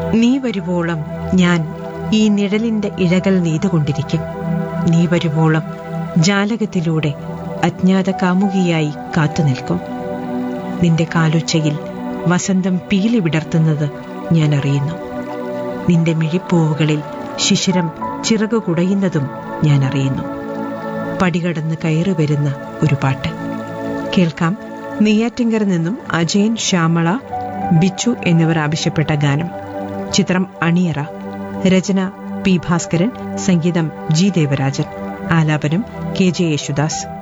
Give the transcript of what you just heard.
നീ വരുവോളം ഞാൻ ഈ നിഴലിന്റെ ഇഴകൾ നെയ്തുകൊണ്ടിരിക്കും നീ വരുവോളം ജാലകത്തിലൂടെ അജ്ഞാത കാമുകിയായി കാത്തുനിൽക്കും നിന്റെ കാലുച്ചയിൽ വസന്തം പീലി വിടർത്തുന്നത് ഞാൻ അറിയുന്നു നിന്റെ മിഴിപ്പൂവുകളിൽ ശിശിരം ചിറകു കുടയുന്നതും ഞാൻ അറിയുന്നു പടികടന്ന് കയറി വരുന്ന ഒരു പാട്ട് കേൾക്കാം നെയ്യാറ്റിങ്കര നിന്നും അജയൻ ശ്യാമള ബിച്ചു എന്നിവർ ആവശ്യപ്പെട്ട ഗാനം ചിത്രം അണിയറ രചന പി ഭാസ്കരൻ സംഗീതം ജി ദേവരാജൻ ആലാപനം കെ ജെ യേശുദാസ്